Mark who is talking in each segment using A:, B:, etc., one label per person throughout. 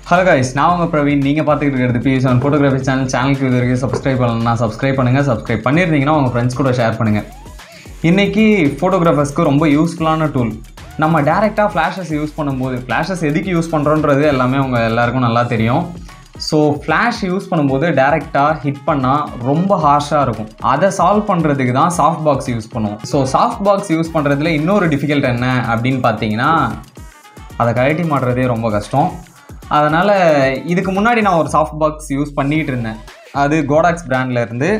A: hello guys நான் உங்கள் பிரவீன் நீங்கள் பார்த்துக்கிட்டு இருக்கிறது பியூ செவன் ஃபோட்டோகிராஃபி சேனல் சேனலுக்கு இது வரைக்கும் சப்ஸ்கிரைப் பண்ணலன்னா சப்ஸ்கிரைப் பண்ணுங்கள் சப்ஸ்கிரைப் பண்ணியிருந்தீங்கன்னா உங்கள் ஃப்ரெண்ட்ஸ் கூட ஷேர் பண்ணுங்கள் இன்றைக்கி ஃபோட்டோகிராஃபர்ஸ்க்கு ரொம்ப யூஸ்ஃபுல்லான டூல் நம்ம டேரெக்டாக ஃப்ளாஷஸ் யூஸ் பண்ணும்போது ஃப்ளாஷஸ் எதுக்கு யூஸ் பண்ணுறோன்றது எல்லாமே உங்கள் எல்லாருக்கும் நல்லா தெரியும் ஸோ ஃப்ளாஷ் யூஸ் பண்ணும்போது டேரெக்டாக ஹிட் பண்ணால் ரொம்ப ஹார்ஷாக இருக்கும் அதை சால்வ் பண்ணுறதுக்கு தான் சாஃப்ட் பாக்ஸ் யூஸ் பண்ணுவோம் ஸோ சாஃப்ட் பாக்ஸ் யூஸ் பண்ணுறதுல இன்னொரு டிஃபிகல்ட் என்ன அப்படின்னு பார்த்தீங்கன்னா அதை கழட்டி மாட்டுறதே ரொம்ப கஷ்டம் அதனால் இதுக்கு முன்னாடி நான் ஒரு சாஃப்ட் பாக்ஸ் யூஸ் பண்ணிகிட்டு இருந்தேன் அது கோடாக்ஸ் பிராண்டில் இருந்து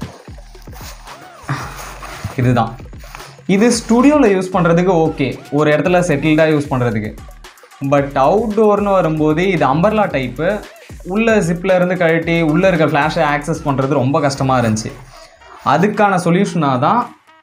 A: இதுதான் இது ஸ்டுடியோவில் யூஸ் பண்ணுறதுக்கு ஓகே ஒரு இடத்துல செட்டில்டாக யூஸ் பண்ணுறதுக்கு பட் அவுட்டோர்னு வரும்போது இது அம்பர்லா டைப்பு உள்ள ஜிப்பில் இருந்து கழட்டி உள்ளே இருக்க ஃப்ளாஷை ஆக்சஸ் பண்ணுறது ரொம்ப கஷ்டமாக இருந்துச்சு அதுக்கான சொல்யூஷனாக தான்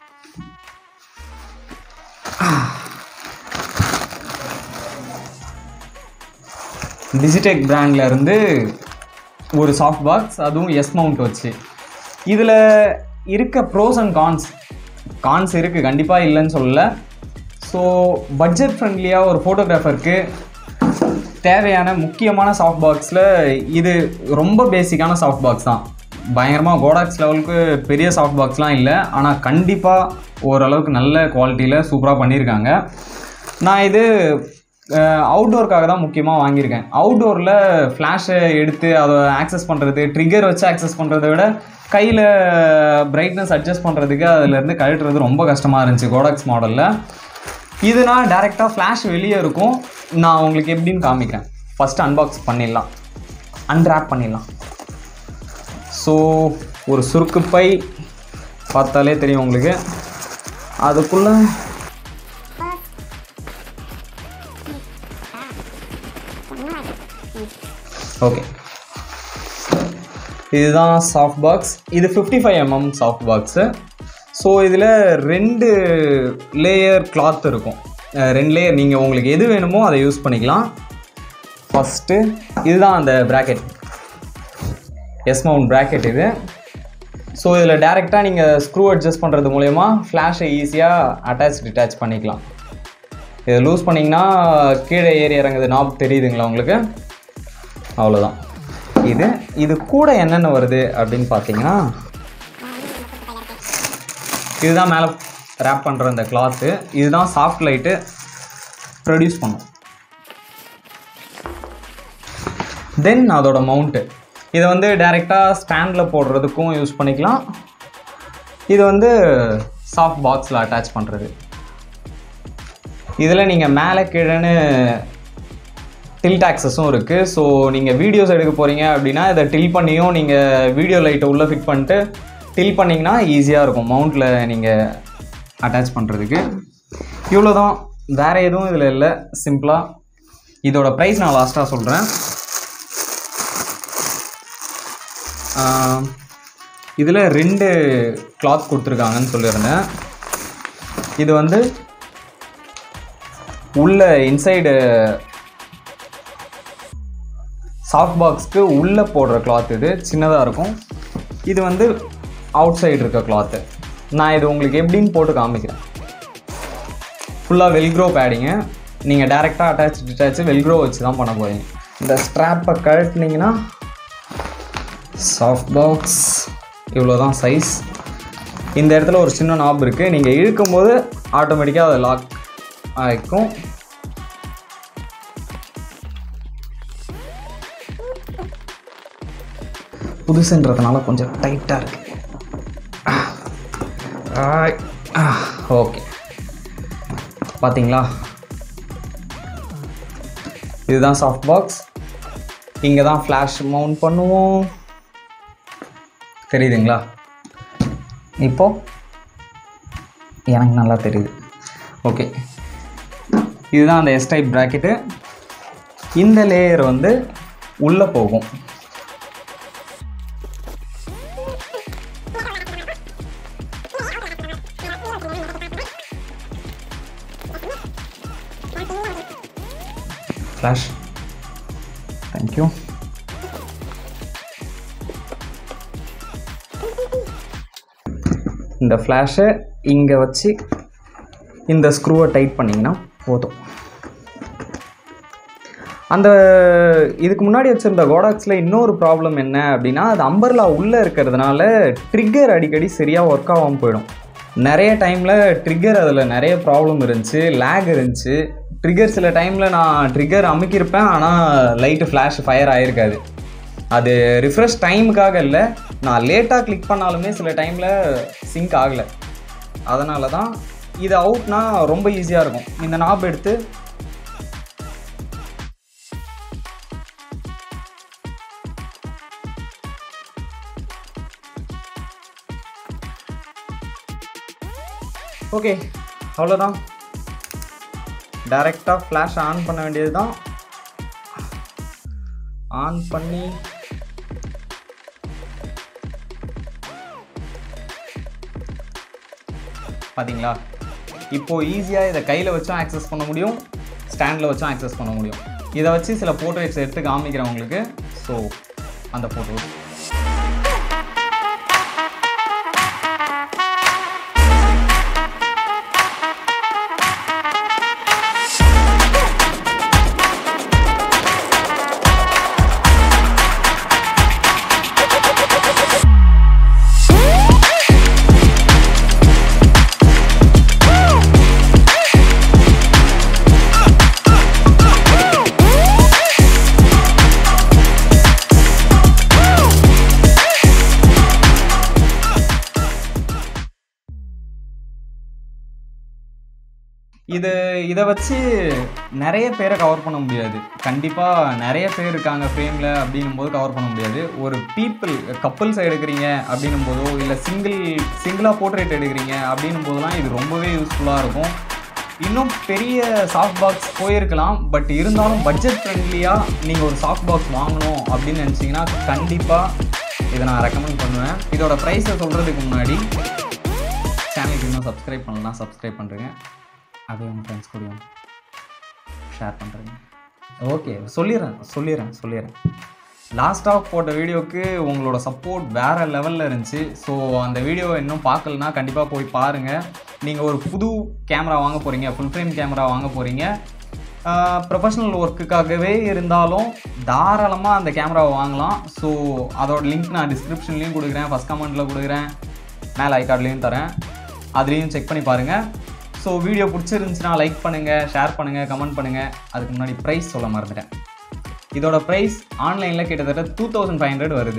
A: டிஜிடெக் பிராண்டில் இருந்து ஒரு சாஃப்ட் பாக்ஸ் அதுவும் எஸ் மவுண்ட் வச்சு இதில் இருக்க ப்ரோஸ் அண்ட் கான்ஸ் கான்ஸ் இருக்குது கண்டிப்பாக இல்லைன்னு சொல்லல ஸோ பட்ஜெட் ஃப்ரெண்ட்லியாக ஒரு ஃபோட்டோகிராஃபருக்கு தேவையான முக்கியமான சாஃப்ட் பாக்ஸில் இது ரொம்ப பேசிக்கான சாஃப்ட் பாக்ஸ் தான் பயங்கரமாக கோடாக்ஸ் லெவலுக்கு பெரிய சாஃப்ட் பாக்ஸ்லாம் இல்லை ஆனால் கண்டிப்பாக ஓரளவுக்கு நல்ல குவாலிட்டியில் சூப்பராக பண்ணியிருக்காங்க நான் இது அவுட்டோருக்காக தான் முக்கியமாக வாங்கியிருக்கேன் அவுட்டோரில் ஃப்ளாஷை எடுத்து அதை ஆக்சஸ் பண்ணுறது ட்ரிகர் வச்சு ஆக்சஸ் பண்ணுறதை விட கையில் பிரைட்னஸ் அட்ஜஸ்ட் பண்ணுறதுக்கு அதிலேருந்து கழட்டுறது ரொம்ப கஷ்டமாக இருந்துச்சு கோடாக்ஸ் மாடலில் இதுனா டேரெக்டாக ஃப்ளாஷ் வெளியே இருக்கும் நான் உங்களுக்கு எப்படின்னு காமிக்கிறேன் ஃபஸ்ட்டு அன்பாக்ஸ் பண்ணிடலாம் அன்ராப் பண்ணிடலாம் ஸோ ஒரு சுருக்கு பை பார்த்தாலே தெரியும் உங்களுக்கு அதுக்குள்ளே ஓகே இதுதான் சாஃப்ட் பாக்ஸ் இது fifty five mm soft box so இதில் ரெண்டு லேயர் கிளாத் இருக்கும் அஹ் ரெண்டு லேயர் நீங்கள் உங்களுக்கு எது வேணுமோ அதை யூஸ் பண்ணிக்கலாம் ஃபஸ்ட்டு இதுதான் அந்த ப்ராக்கெட் எஸ் மவுண்ட் ப்ராக்கெட் இது ஸோ இதில் டேரெக்டாக நீங்கள் ஸ்க்ரூ அட்ஜஸ்ட் பண்ணுறது மூலயமா ஃப்ளாஷை ஈஸியாக அட்டாச் டிட்டாச் பண்ணிக்கலாம் இதை லூஸ் பண்ணிங்கன்னா கீழே ஏறி இறங்குது நாப் தெரியுதுங்களா உங்களுக்கு அவ்வளோதான் இது இது கூட என்னென்ன வருது அப்படின்னு பார்த்தீங்கன்னா இதுதான் மேலே ரேப் பண்ணுற இந்த கிளாத்து இதுதான் சாஃப்ட் லைட்டு ப்ரொடியூஸ் பண்ணும் தென் அதோட மவுண்ட்டு இதை வந்து டைரெக்டாக ஸ்டாண்டில் போடுறதுக்கும் யூஸ் பண்ணிக்கலாம் இது வந்து சாஃப்ட் பாக்ஸில் அட்டாச் பண்ணுறது இதில் நீங்கள் மேலே கீழேன்னு டில்ட் ஆக்சஸும் இருக்குது ஸோ நீங்கள் வீடியோஸ் எடுக்க போகிறீங்க அப்படின்னா இதை டில் பண்ணியும் நீங்கள் வீடியோ லைட்டை உள்ளே ஃபிட் பண்ணிட்டு டில் பண்ணிங்கன்னா ஈஸியாக இருக்கும் மவுண்ட்டில் நீங்கள் அட்டாச் பண்ணுறதுக்கு இவ்வளோ தான் வேறு எதுவும் இதில் இல்லை சிம்பிளாக இதோட ப்ரைஸ் நான் லாஸ்ட்டாக சொல்கிறேன் இதில் ரெண்டு கிளாத் கொடுத்துருக்காங்கன்னு சொல்லியிருந்தேன் இது வந்து உள்ள இன்சைடு சாஃப்ட் பாக்ஸ்க்கு உள்ளே போடுற கிளாத் இது சின்னதாக இருக்கும் இது வந்து அவுட் சைடு இருக்க கிளாத்து நான் இது உங்களுக்கு எப்படின்னு போட்டு காமிக்கிறேன் ஃபுல்லாக வெல்க்ரோ பேடிங்க நீங்கள் டேரெக்டாக அட்டாச் டிட்டாச் வெல்க்ரோ வச்சு தான் பண்ண போகிறீங்க இந்த ஸ்ட்ராப்பை கழட்டினீங்கன்னா சாஃப்ட் பாக்ஸ் இவ்வளோ தான் சைஸ் இந்த இடத்துல ஒரு சின்ன நாப் இருக்குது நீங்கள் இழுக்கும்போது ஆட்டோமேட்டிக்காக அதை லாக் ஆகிக்கும் புதுசுன்றதுனால கொஞ்சம் டைட்டாக இருக்கு ஓகே பார்த்தீங்களா இதுதான் சாஃப்ட் பாக்ஸ் இங்கே தான் ஃப்ளாஷ் மவுண்ட் பண்ணுவோம் தெரியுதுங்களா இப்போ எனக்கு நல்லா தெரியுது ஓகே இதுதான் அந்த எஸ் டைப் ப்ராக்கெட்டு இந்த லேயர் வந்து உள்ளே போகும் ஃப்ளாஷ் தேங்க்யூ இந்த ஃப்ளாஷை இங்கே வச்சு இந்த ஸ்க்ரூவை டைட் பண்ணிங்கன்னா போதும் அந்த இதுக்கு முன்னாடி வச்சுருந்த கோடாக்ஸில் இன்னொரு ப்ராப்ளம் என்ன அப்படின்னா அது அம்பர்லா உள்ளே இருக்கிறதுனால ட்ரிக்கர் அடிக்கடி சரியாக ஒர்க் ஆகாமல் போயிடும் நிறைய டைமில் ட்ரிக்கர் அதில் நிறைய ப்ராப்ளம் இருந்துச்சு லேக் இருந்துச்சு ட்ரிக்கர் சில டைமில் நான் ட்ரிக்கர் அமுக்கியிருப்பேன் ஆனால் லைட்டு ஃப்ளாஷ் ஃபயர் ஆகிருக்காது அது ரிஃப்ரெஷ் டைமுக்காக இல்லை நான் லேட்டாக கிளிக் பண்ணாலுமே சில டைமில் சிங்க் ஆகலை அதனால தான் இது அவுட்னா ரொம்ப ஈஸியாக இருக்கும் இந்த நாப் எடுத்து ஓகே அவ்வளோதான் டைரெக்டாக ஃப்ளாஷ் ஆன் பண்ண வேண்டியது தான் ஆன் பண்ணி பார்த்தீங்களா இப்போது ஈஸியாக இதை கையில் வச்சும் ஆக்சஸ் பண்ண முடியும் ஸ்டாண்டில் வச்சும் ஆக்சஸ் பண்ண முடியும் இதை வச்சு சில ஃபோட்டோஸ் எடுத்து காமிக்கிறேன் உங்களுக்கு ஸோ அந்த ஃபோட்டோஸ் இது இதை வச்சு நிறைய பேரை கவர் பண்ண முடியாது கண்டிப்பாக நிறைய பேர் இருக்காங்க ஃப்ரேமில் அப்படின்னும் போது கவர் பண்ண முடியாது ஒரு பீப்புள் கப்புள்ஸ் எடுக்கிறீங்க அப்படின்னும் போதோ இல்லை சிங்கிள் சிங்கிளாக போர்ட்ரேட் எடுக்கிறீங்க அப்படின்னும் போதெல்லாம் இது ரொம்பவே யூஸ்ஃபுல்லாக இருக்கும் இன்னும் பெரிய சாஃப்ட் பாக்ஸ் போயிருக்கலாம் பட் இருந்தாலும் பட்ஜெட் ஃப்ரெண்ட்லியாக நீங்கள் ஒரு சாஃப்ட் பாக்ஸ் வாங்கணும் அப்படின்னு நினச்சிங்கன்னா கண்டிப்பாக இதை நான் ரெக்கமெண்ட் பண்ணுவேன் இதோட ப்ரைஸை சொல்கிறதுக்கு முன்னாடி சேனலுக்கு இன்னும் சப்ஸ்கிரைப் பண்ணலாம் சப்ஸ்கிரைப் பண்ணுறேங்க அப்படியே உங்கள் ஃப்ரெண்ட்ஸ் கூடயும் ஷேர் பண்ணுறேங்க ஓகே சொல்லிடுறேன் சொல்லிடுறேன் சொல்லிடுறேன் லாஸ்ட்டாக போட்ட வீடியோவுக்கு உங்களோட சப்போர்ட் வேறு லெவலில் இருந்துச்சு ஸோ அந்த வீடியோ இன்னும் பார்க்கலனா கண்டிப்பாக போய் பாருங்கள் நீங்கள் ஒரு புது கேமரா வாங்க போகிறீங்க ஃபுல் ஃப்ரேம் கேமரா வாங்க போகிறீங்க ப்ரொஃபஷ்னல் ஒர்க்குக்காகவே இருந்தாலும் தாராளமாக அந்த கேமராவை வாங்கலாம் ஸோ அதோட லிங்க் நான் டிஸ்கிரிப்ஷன்லேயும் கொடுக்குறேன் ஃபஸ்ட் கமெண்ட்டில் கொடுக்குறேன் மேலே ஐகார்ட்லேயும் தரேன் அதுலேயும் செக் பண்ணி பாருங்கள் ஸோ வீடியோ பிடிச்சிருந்துச்சுன்னா லைக் பண்ணுங்கள் ஷேர் பண்ணுங்கள் கமெண்ட் பண்ணுங்கள் அதுக்கு முன்னாடி ப்ரைஸ் சொல்ல மறந்துட்டேன் இதோட ப்ரைஸ் ஆன்லைனில் கிட்டத்தட்ட டூ தௌசண்ட் ஃபைவ் ஹண்ட்ரட் வருது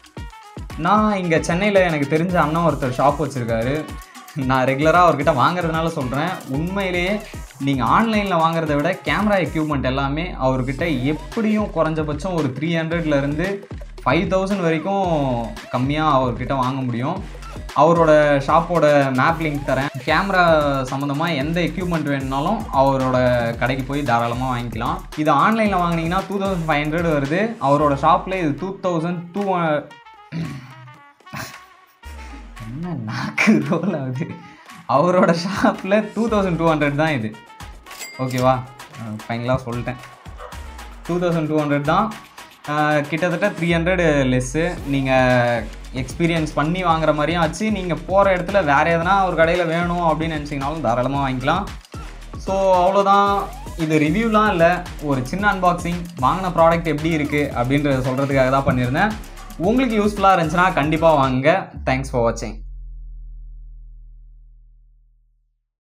A: நான் இங்கே சென்னையில் எனக்கு தெரிஞ்ச அண்ணன் ஒருத்தர் ஷாப் வச்சுருக்காரு நான் ரெகுலராக அவர்கிட்ட வாங்குறதுனால சொல்கிறேன் உண்மையிலேயே நீங்கள் ஆன்லைனில் வாங்குறத விட கேமரா எக்யூப்மெண்ட் எல்லாமே அவர்கிட்ட எப்படியும் குறைஞ்சபட்சம் ஒரு த்ரீ ஹண்ட்ரட்லேருந்து ஃபைவ் தௌசண்ட் வரைக்கும் கம்மியாக அவர்கிட்ட வாங்க முடியும் அவரோட ஷாப்போட மேப் லிங்க் தரேன் கேமரா சம்மந்தமாக எந்த எக்யூப்மெண்ட் வேணுனாலும் அவரோட கடைக்கு போய் தாராளமாக வாங்கிக்கலாம் இது ஆன்லைனில் வாங்கினீங்கன்னா டூ தௌசண்ட் ஃபைவ் ஹண்ட்ரட் வருது அவரோட ஷாப்பில் இது டூ தௌசண்ட் டூ என்ன நாக்கு ரோல் ஆகுது அவரோட ஷாப்பில் டூ தௌசண்ட் டூ ஹண்ட்ரட் தான் இது ஓகேவா ஃபைனலாக சொல்லிட்டேன் டூ தௌசண்ட் டூ ஹண்ட்ரட் தான் அஹ் கிட்டத்தட்ட த்ரீ ஹண்ட்ரட் லெஸ்ஸு நீங்கள் எக்ஸ்பீரியன்ஸ் பண்ணி வாங்குற மாதிரியும் ஆச்சு நீங்கள் போகிற இடத்துல வேறு எதனா ஒரு கடையில் வேணும் அப்படின்னு நினச்சிங்கனாலும் தாராளமாக வாங்கிக்கலாம் ஸோ அவ்வளோதான் இது ரிவ்யூலாம் இல்லை ஒரு சின்ன அன்பாக்சிங் வாங்கின ப்ராடக்ட் எப்படி இருக்குது அப்படின்றத சொல்கிறதுக்காக தான் பண்ணியிருந்தேன் உங்களுக்கு யூஸ்ஃபுல்லாக இருந்துச்சுன்னா கண்டிப்பாக வாங்குங்க தேங்க்ஸ் ஃபார் வாட்சிங்